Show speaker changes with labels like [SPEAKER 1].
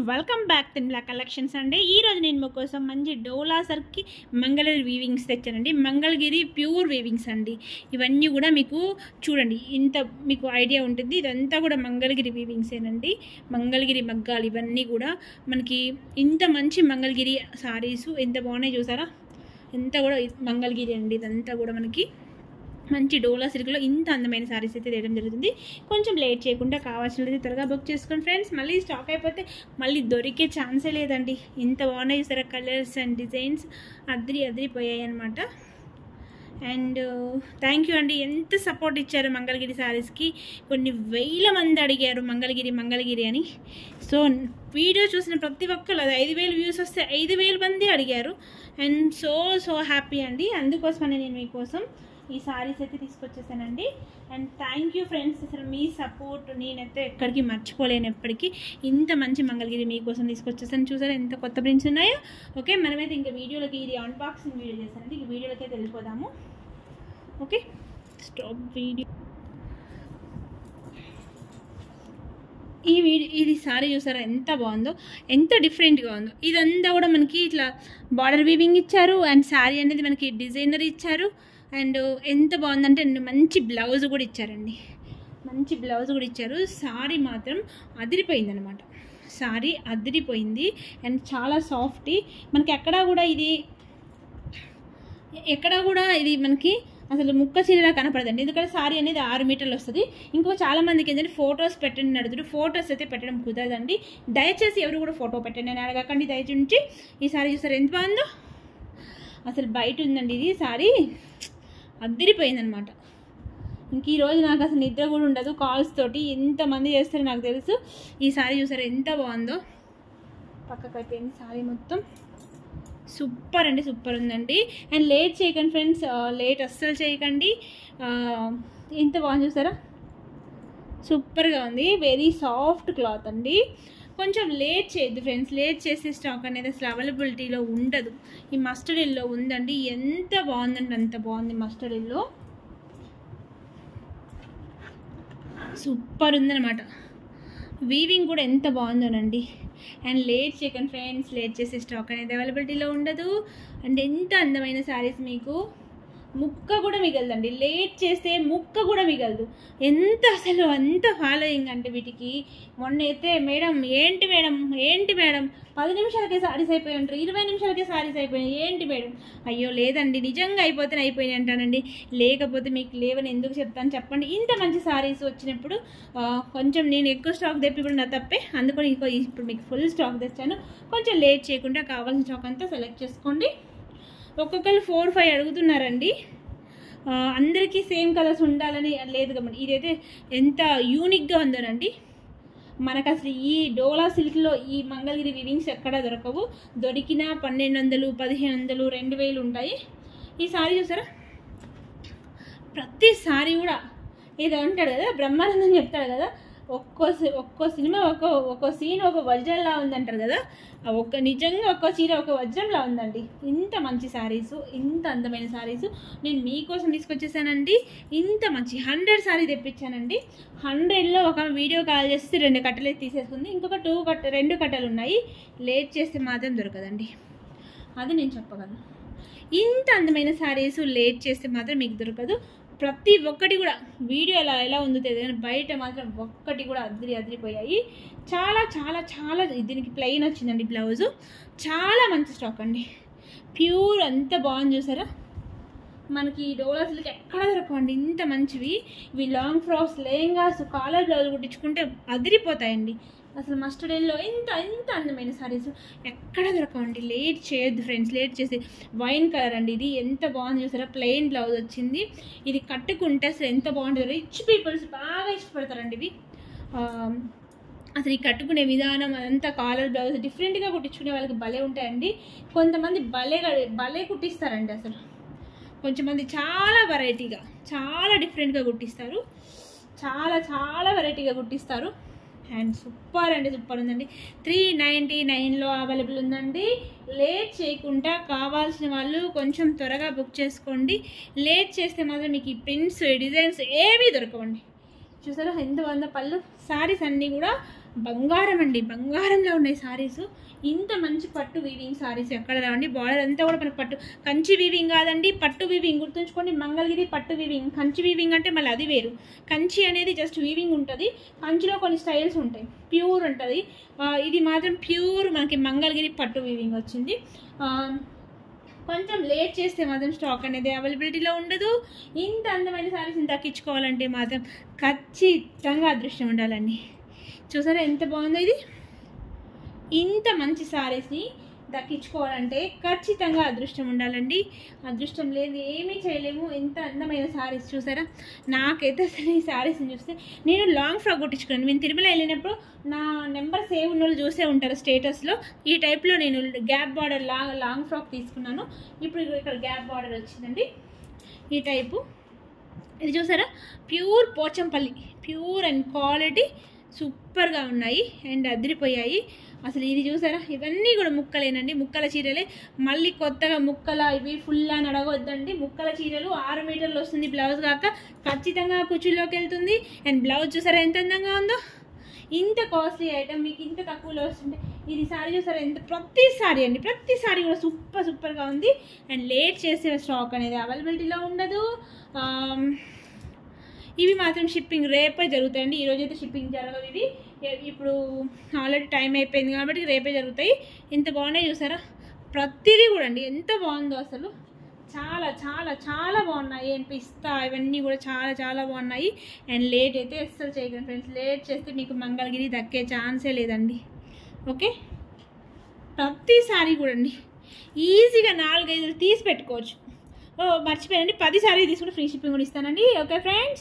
[SPEAKER 1] welcome back తిమ్లా collections అండి ఈ రోజు నేను మీకోసం మంచి డోలా సర్కి మంగళగిరి వీవింగ్స్ తెచ్చానండి మంగళగిరి ప్యూర్ వీవింగ్స్ అండి ఇవన్నీ కూడా మీకు చూడండి ఇంత మీకు ఐడియా ఉంటుంది ఇదంతా కూడా మంగళగిరి వీవింగ్సేనండి మంగళగిరి మగ్గాలు ఇవన్నీ కూడా మనకి ఇంత మంచి మంగళగిరి సారీస్ ఎంత బాగున్నాయి చూసారా ఎంత కూడా మంగళగిరి అండి ఇదంతా కూడా మనకి మంచి డోలా సిల్క్లో ఇంత అందమైన సారీస్ అయితే తేయడం జరుగుతుంది కొంచెం లేట్ చేయకుండా కావాల్సినది త్వరగా బుక్ చేసుకోండి ఫ్రెండ్స్ మళ్ళీ స్టాక్ అయిపోతే మళ్ళీ దొరికే ఛాన్సే లేదండి ఇంత బాగున్నాయి చూసారా కలర్స్ అండ్ డిజైన్స్ అదిరి అదిరిపోయాయి అనమాట అండ్ థ్యాంక్ యూ అండి ఎంత సపోర్ట్ ఇచ్చారు మంగళగిరి సారీస్కి కొన్ని వేల మంది అడిగారు మంగళగిరి మంగళగిరి అని సో వీడియో చూసిన ప్రతి ఒక్కరు అది ఐదు వేలు వ్యూస్ వస్తే ఐదు వేల మంది అడిగారు అండ్ సో సో హ్యాపీ అండి అందుకోసమని నేను మీకోసం ఈ సారీస్ అయితే తీసుకొచ్చేసానండి అండ్ థ్యాంక్ యూ ఫ్రెండ్స్ అసలు మీ సపోర్ట్ నేనైతే ఎక్కడికి మర్చిపోలేను ఎప్పటికీ ఇంత మంచి మంగళగిరి మీకోసం తీసుకొచ్చేసాను చూసారా ఎంత కొత్త ప్రింట్స్ ఉన్నాయో ఓకే మనమైతే ఇంకా వీడియోలకి ఇది అన్బాక్సింగ్ వీడియో చేస్తానండి ఈ వీడియోలకి అయితే వెళ్ళిపోదాము ఓకే స్టాప్ వీడియో ఈ వీడియో ఇది సారీ చూసారా ఎంత బాగుందో ఎంత డిఫరెంట్గా ఉందో ఇదంతా కూడా మనకి ఇట్లా బార్డర్ వీవింగ్ ఇచ్చారు అండ్ శారీ అనేది మనకి డిజైనర్ ఇచ్చారు అండ్ ఎంత బాగుందంటే మంచి బ్లౌజ్ కూడా ఇచ్చారండి మంచి బ్లౌజ్ కూడా ఇచ్చారు సారీ మాత్రం అదిరిపోయిందనమాట సారీ అదిరిపోయింది అండ్ చాలా సాఫ్ట్ మనకి ఎక్కడా కూడా ఇది ఎక్కడా కూడా ఇది మనకి అసలు ముక్క చీరలా కనపడదండి ఎందుకంటే సారీ అనేది ఆరు మీటర్లు వస్తుంది ఇంకో చాలా మందికి ఏంటంటే ఫొటోస్ పెట్టండి అడుగుతారు ఫొటోస్ అయితే పెట్టడం కుదరదండి దయచేసి ఎవరు కూడా ఫోటో పెట్టండి అని అడగకండి దయచేసి ఈ సారీ చూసారు ఎంత బాగుందో అసలు బయట ఉందండి ఇది సారీ అద్దరిపోయిందనమాట ఇంక ఈరోజు నాకు అసలు నిద్ర కూడా ఉండదు కాల్స్ తోటి ఎంతమంది చేస్తారో నాకు తెలుసు ఈ సారీ చూసారు ఎంత బాగుందో పక్కకు అయిపోయింది సారీ మొత్తం సూపర్ అండి సూపర్ ఉందండి అండ్ లేట్ చేయకండి ఫ్రెండ్స్ లేట్ అస్సలు చేయకండి ఎంత బాగుంది చూసారా సూపర్గా ఉంది వెరీ సాఫ్ట్ క్లాత్ అండి కొంచెం లేట్ చేయొద్దు ఫ్రెండ్స్ లేట్ చేసే స్టాక్ అనేది అసలు అవైలబిలిటీలో ఉండదు ఈ మస్టర్డ్ ఎల్లో ఉందండి ఎంత బాగుందండి అంత బాగుంది మస్టర్డ్ ఎల్లో సూపర్ ఉందన్నమాట వీవింగ్ కూడా ఎంత బాగుందోనండి అండ్ లేట్ చేయకండి ఫ్రెండ్స్ లేట్ చేసే స్టాక్ అనేది అవైలబిలిటీలో ఉండదు అండ్ ఎంత అందమైన శారీస్ మీకు ముక్క కూడా మిగలదండి లేట్ చేస్తే ముక్క కూడా మిగలదు ఎంత అసలు అంత ఫాలోయింగ్ అంటే వీటికి మొన్న అయితే మేడం ఏంటి మేడం ఏంటి మేడం పది నిమిషాలకే సారీస్ అయిపోయి ఉంటారు ఇరవై నిమిషాలకే సారీస్ అయిపోయాయి ఏంటి మేడం అయ్యో లేదండి నిజంగా అయిపోతే అయిపోయినాయి అంటానండి లేకపోతే మీకు లేవని ఎందుకు చెప్తాను చెప్పండి ఇంత మంచి సారీస్ వచ్చినప్పుడు కొంచెం నేను ఎక్కువ స్టాక్ తెప్పిప్పుడు నా తప్పే అందుకని ఇంకో ఇప్పుడు మీకు ఫుల్ స్టాక్ తెచ్చాను కొంచెం లేట్ చేయకుండా కావాల్సిన స్టాక్ అంతా సెలెక్ట్ చేసుకోండి ఒక్కొక్కరు ఫోర్ ఫైవ్ అడుగుతున్నారండి అందరికీ సేమ్ కలర్స్ ఉండాలని లేదు కాబట్టి ఇదైతే ఎంత యూనిక్గా ఉందోనండి మనకు అసలు ఈ డోలా సిల్క్లో ఈ మంగళగిరి వివింగ్స్ ఎక్కడ దొరకవు దొరికిన పన్నెండు వందలు పదిహేను వందలు రెండు వేలు ఉంటాయి ఈ సారీ చూసారా ప్రతి సారీ కూడా ఏదో అంటాడు కదా బ్రహ్మానందం చెప్తాడు కదా ఒక్కో ఒక్కో సినిమా ఒక్కో ఒక్కో సీన్ ఒక వజ్రంలా ఉందంటారు కదా ఒక్క నిజంగా ఒక్కో చీర ఒక వజ్రంలా ఉందండి ఇంత మంచి శారీస్ ఇంత అందమైన శారీస్ నేను మీకోసం తీసుకొచ్చేసానండి ఇంత మంచి హండ్రెడ్ శారీ తెప్పించానండి హండ్రెడ్లో ఒక వీడియో కాల్ చేస్తే రెండు కట్టలు తీసేసుకుంది ఇంకొక టూ కట్ట రెండు కట్టలు ఉన్నాయి లేట్ చేస్తే మాత్రం దొరకదండి అది నేను చెప్పగలను ఇంత అందమైన శారీస్ లేట్ చేస్తే మాత్రం మీకు దొరకదు ప్రతి ఒక్కటి కూడా వీడియో ఎలా ఎలా ఉందో తెలియదు కానీ బయట మాత్రం ఒక్కటి కూడా అదిరి అదిరిపోయాయి చాలా చాలా చాలా దీనికి ప్లెయిన్ వచ్చిందండి బ్లౌజు చాలా మంచి స్టాక్ అండి ప్యూర్ అంత బాగుంది చూసారా మనకి డోలా సిల్క్ ఎక్కడ దొరకండి ఇంత మంచివి ఇవి long frocks lehengas collar blouse కుట్టించుకుంటే అదిరిపోతాయండి అసలు మస్టర్డ్ ఎల్లో ఇంత ఇంత అందమైన సారీస్ ఎక్కడ దొరకండి లేట్ చేయొద్దు ఫ్రెండ్స్ లేట్ చేసి వైన్ కలర్ అండి ఇది ఎంత బాగుంది చూసారా ప్లెయిన్ బ్లౌజ్ వచ్చింది ఇది కట్టుకుంటే అసలు ఎంత బాగుంటుంది రిచ్ పీపుల్స్ బాగా ఇష్టపడతారండి ఇవి అసలు ఈ కట్టుకునే విధానం అదంతా కాలర్ బ్లౌజ్ డిఫరెంట్గా కుట్టించుకునే వాళ్ళకి భలే ఉంటాయండి కొంతమంది భలే భలే కుట్టిస్తారండి అసలు కొంచెంమంది చాలా వెరైటీగా చాలా డిఫరెంట్గా కుట్టిస్తారు చాలా చాలా వెరైటీగా కుట్టిస్తారు అండ్ సూపర్ అండి సూపర్ ఉందండి త్రీ నైంటీ నైన్లో అవైలబుల్ ఉందండి లేట్ చేయకుండా కావాల్సిన వాళ్ళు కొంచెం త్వరగా బుక్ చేసుకోండి లేట్ చేస్తే మాత్రం మీకు ఈ ప్రింట్స్ డిజైన్స్ ఏవి దొరకవండి చూసారా ఎంత బాగుందో పళ్ళు శారీస్ అన్నీ కూడా బంగారం అండి బంగారంలో ఉన్నాయి సారీస్ ఇంత మంచి పట్టు వీవింగ్ సారీస్ ఎక్కడ రావండి బార్డర్ అంతా కూడా మనకు పట్టు కంచి వీవింగ్ కాదండి పట్టు వీవింగ్ గుర్తుంచుకోండి మంగళగిరి పట్టు వీవింగ్ కంచి వీవింగ్ అంటే మళ్ళీ అది వేరు కంచి అనేది జస్ట్ వీవింగ్ ఉంటుంది కంచిలో కొన్ని స్టైల్స్ ఉంటాయి ప్యూర్ ఉంటుంది ఆ, ఇది మాత్రం ప్యూర్ మనకి మంగళగిరి పట్టు వీవింగ్ వచ్చింది ఆ, కొంచెం లేట్ చేస్తే మాత్రం స్టాక్ అనేది అవైలబిలిటీలో ఉండదు ఇంత అందమైన సారీస్ని దక్కించుకోవాలంటే మాత్రం ఖచ్చితంగా అదృష్టం ఉండాలండి చూసారా ఎంత బాగుందో ఇది ఇంత మంచి సారీస్ని దక్కించుకోవాలంటే ఖచ్చితంగా అదృష్టం ఉండాలండి అదృష్టం లేదు ఏమీ చేయలేము ఎంత అందమైన సారీస్ చూసారా నాకైతే అసలు ఈ సారీస్ని చూస్తే నేను లాంగ్ ఫ్రాక్ కుట్టించుకున్నాను నేను తిరుమల వెళ్ళినప్పుడు నా నెంబర్ సేవ్ ఉన్న వాళ్ళు చూసే ఉంటారు స్టేటస్లో ఈ టైప్లో నేను గ్యాప్ బార్డర్ లా లాంగ్ ఫ్రాక్ తీసుకున్నాను ఇప్పుడు ఇక్కడ గ్యాప్ బార్డర్ వచ్చిందండి ఈ టైపు ఇది చూసారా pure Pochampally pure and quality సూపర్గా ఉన్నాయి అండ్ అదిరిపోయాయి అసలు ఇది చూసారా ఇవన్నీ కూడా ముక్కలేనండి ముక్కల చీరలే మళ్ళీ కొత్తగా ముక్కల ఇవి ఫుల్ అని అడగొద్దండి ముక్కల చీరలు ఆరు మీటర్లు వస్తుంది బ్లౌజ్ కాక ఖచ్చితంగా కుచ్చుల్లోకి వెళ్తుంది అండ్ బ్లౌజ్ చూసారా ఎంత అందంగా ఉందో ఇంత కాస్ట్లీ ఐటమ్ మీకు ఇంత తక్కువలో వస్తుంటే ఇది సారీ చూసారా ఎంత ప్రతి సారీ అండి ప్రతి సారీ కూడా సూపర్ సూపర్గా ఉంది అండ్ లేట్ చేసే స్టాక్ అనేది అవైలబిలిటీలో ఉండదు ఆమ్, ఇవి మాత్రం షిప్పింగ్ రేపే జరుగుతాయండి ఈరోజు అయితే షిప్పింగ్ జరగదు ఇవి ఎ- ఇప్పుడు ఆల్రెడీ టైం అయిపోయింది కాబట్టి రేపే జరుగుతాయి ఎంత బాగున్నాయి చూసారా ప్రతిదీ కూడా అండి ఎంత బాగుందో అసలు చాలా చాలా చాలా బాగున్నాయి అండ్ పిస్తా ఇవన్నీ కూడా చాలా చాలా బాగున్నాయి అండ్ లేట్ అయితే అస్సలు చేయకండి ఫ్రెండ్స్ లేట్ చేస్తే మీకు మంగళగిరి దక్కే ఛాన్సే లేదండి ఓకే ప్రతిసారి కూడా అండి ఈజీగా నాలుగైదు తీసి పెట్టుకోవచ్చు ఓ మర్చిపోయానండి పది సారీ తీసుకుంటే ఫ్రీ షిప్పింగ్ కూడా ఇస్తానండి ఓకే ఫ్రెండ్స్